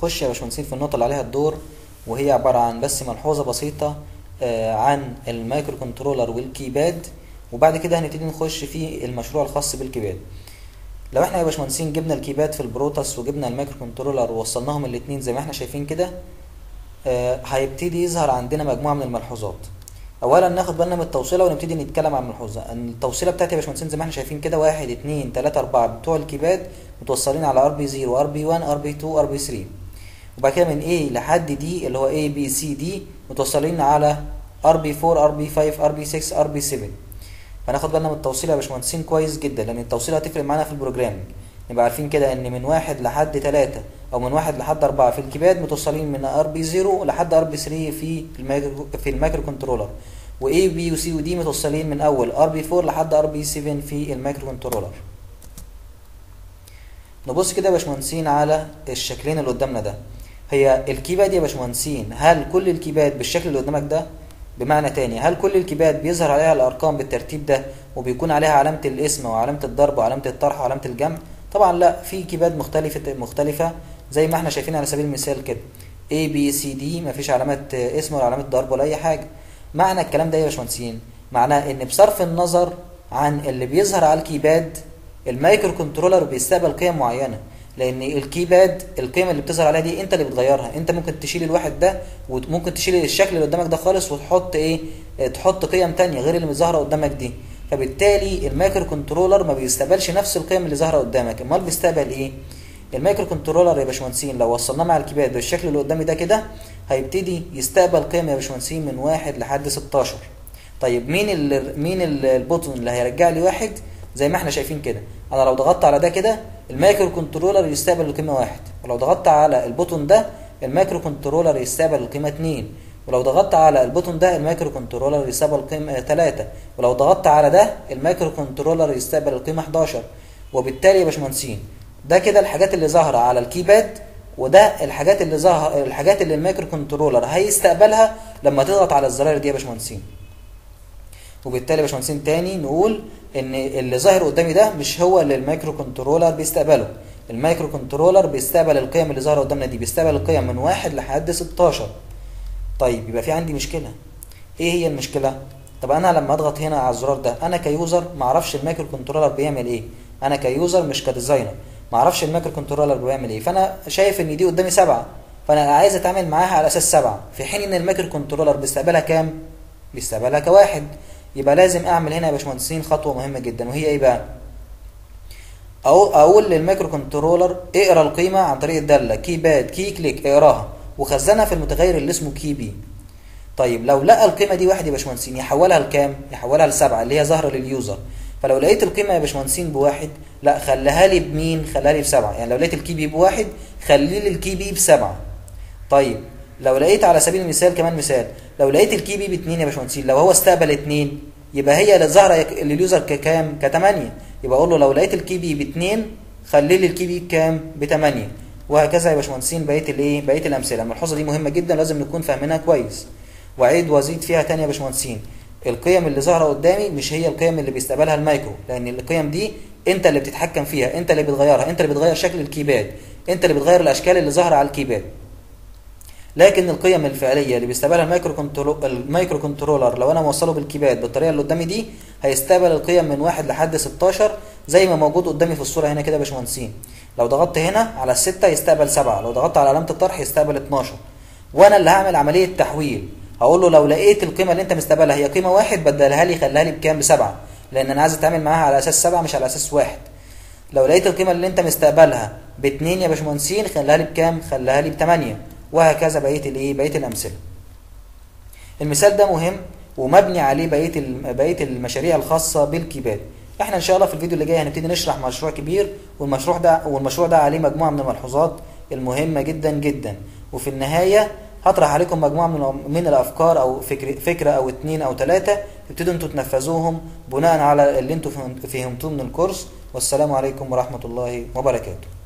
نخش يا باشمهندسين في النقطة اللي عليها الدور وهي عبارة عن بس ملحوظة بسيطة آه، عن المايكرو كنترولر والكيباد وبعد كده هنبتدي نخش في المشروع الخاص بالكيباد لو احنا يا باشمهندسين جبنا الكيباد في البروتوس وجبنا المايكرو كنترولر ووصلناهم الاتنين زي ما احنا شايفين كده آه، هيبتدي يظهر عندنا مجموعة من الملحوظات اولا ناخد بالنا من التوصيله ونبتدي نتكلم عن الملحوظه ان التوصيله بتاعتي يا باشمهندسين زي ما احنا شايفين كده واحد اتنين تلاته اربعه بتوع الكيباد متوصلين على ار بي 0 ار بي 1 ار بي 2 ار بي 3 وبعد كده من A لحد D اللي هو A B C D متوصلين على ار بي 4 ار بي 5 ار بي 6 ار بي 7 فناخد بالنا من التوصيله يا باشمهندسين كويس جدا لان التوصيله هتفرق معانا في البروجرامنج نبقى عارفين كده ان من واحد لحد تلاتة او من واحد لحد اربعة في الكيباد متوصلين من ار بي 0 لحد ار بي 3 في المايكرو في المايكرو كنترولر و A B و C و D متوصلين من اول ار بي 4 لحد ار بي 7 في المايكرو كنترولر نبص كده يا باشمهندسين على الشكلين اللي قدامنا ده هي الكيباد يا باشمهندسين هل كل الكيباد بالشكل اللي قدامك ده بمعنى تاني هل كل الكيباد بيظهر عليها الارقام بالترتيب ده وبيكون عليها علامه الاسم وعلامه الضرب وعلامه الطرح وعلامه الجمع طبعا لا في كيباد مختلفه مختلفه زي ما احنا شايفين على سبيل المثال كده A B C D مفيش علامه اسم ولا علامه ضرب ولا اي حاجه معنى الكلام ده ايه يا باشمهندسين معناه ان بصرف النظر عن اللي بيظهر على الكيباد المايكرو كنترولر بيستقبل قيم معينه لان الكيباد القيمه اللي بتظهر عليها دي انت اللي بتغيرها انت ممكن تشيل الواحد ده وممكن تشيل الشكل اللي قدامك ده خالص وتحط ايه تحط قيم تانية غير اللي ظاهره قدامك دي فبالتالي المايكرو كنترولر ما بيستقبلش نفس القيم اللي ظاهره قدامك امال بيستقبل ايه المايكرو كنترولر يا باشمهندسين لو وصلناه مع الكيباد بالشكل اللي قدامي ده كده هيبتدي يستقبل قيم يا باشمهندسين من واحد لحد 16 طيب مين ال مين ال- البوتون اللي هيرجع لي واحد زي ما احنا شايفين كده انا لو ضغطت على ده كده المايكرو كنترولر يستقبل القيمه واحد ولو ضغطت على البوتون ده المايكرو كنترولر يستقبل القيمه 2 ولو ضغطت على البوتون ده المايكرو كنترولر يستقبل القيمه 3 ولو ضغطت على ده المايكرو كنترولر يستقبل القيمه 11 وبالتالي يا باشمهندسين ده كده الحاجات اللي ظاهره على الكيباد وده الحاجات اللي ظهر الحاجات اللي المايكرو كنترولر هيستقبلها لما تضغط على الزراير دي يا باشمهندسين وبالتالي يا باشمهندسين تاني نقول ان اللي ظاهر قدامي ده مش هو اللي المايكرو كنترولر بيستقبله المايكرو كنترولر بيستقبل القيم اللي ظاهره قدامنا دي بيستقبل القيم من واحد لحد 16 طيب يبقى في عندي مشكله ايه هي المشكله طب انا لما اضغط هنا على الزرار ده انا كيوزر ما اعرفش المايكرو كنترولر بيعمل ايه انا كيوزر مش كديزاينر ما اعرفش المايكرو كنترولر بيعمل ايه فانا شايف ان دي قدامي سبعة فانا عايز اتعامل معاها على اساس سبعة في حين ان المايكرو كنترولر بيستقبلها كام بيستقبلها كواحد يبقى لازم اعمل هنا يا باشمهندسين خطوه مهمه جدا وهي ايه بقى أو اقول للمايكرو كنترولر اقرا القيمه عن طريق الداله كي باد كي كليك اقراها وخزنها في المتغير اللي اسمه كي بي طيب لو لقى القيمه دي واحد يا باشمهندسين يحولها لكام يحولها لسبعه اللي هي ظاهره لليوزر فلو لقيت القيمه يا باشمهندسين بواحد لا خليها لي بمين خليها لي بسبعه يعني لو لقيت الكي بي بواحد خلي لي الكي بي بسبعه طيب لو لقيت على سبيل المثال كمان مثال لو لقيت الكي بي باتنين يا باشمهندسين لو هو استقبل اتنين يبقى هي اللي ظاهره لليوزر ككام كتمانية يبقى اقول له لو لقيت الكي بي باتنين خلي لي الكي بي بكام بتمانية وهكذا يا باشمهندسين بقيه الايه بقيه الامثله الملحوظه دي مهمه جدا لازم نكون فاهمينها كويس واعيد وازيد فيها تاني يا باشمهندسين القيم اللي ظاهره قدامي مش هي القيم اللي بيستقبلها المايكرو لان القيم دي انت اللي بتتحكم فيها انت اللي بتغيرها انت اللي بتغير شكل الكيباد انت اللي بتغير الاشكال اللي ظاهره على الكيباد لكن القيم الفعليه اللي بيستقبلها المايكرو كنترول المايكرو كنترولر لو انا موصله بالكيباد بالطريقه اللي قدامي دي هيستقبل القيم من 1 لحد 16 زي ما موجود قدامي في الصوره هنا كده يا باشمهندسين لو ضغطت هنا على الستة يستقبل 7 لو ضغطت على علامه الطرح يستقبل 12 وانا اللي هعمل عمليه تحويل هقول له لو لقيت القيمه اللي انت مستقبلها هي قيمه واحد بدلها لي خليها لي بكام بسبعه لان انا عايز اتعامل معاها على اساس سبعه مش على اساس واحد لو لقيت القيمه اللي انت مستقبلها باتنين يا باشمهندسين خليها لي بكام خليها لي بتمانية وهكذا بقيه الايه بقيه الامثله المثال ده مهم ومبني عليه بقيه الم- بقيه المشاريع الخاصه بالكيباد احنا ان شاء الله في الفيديو اللي جاي هنبتدي نشرح مشروع كبير والمشروع ده والمشروع ده عليه مجموعه من الملحوظات المهمه جدا جدا وفي النهايه هطرح عليكم مجموعه من من الافكار او فكر فكره او اتنين او ثلاثه تبتدوا انتوا تنفذوهم بناء على اللي انتوا فهم- فهمتوه من الكورس والسلام عليكم ورحمه الله وبركاته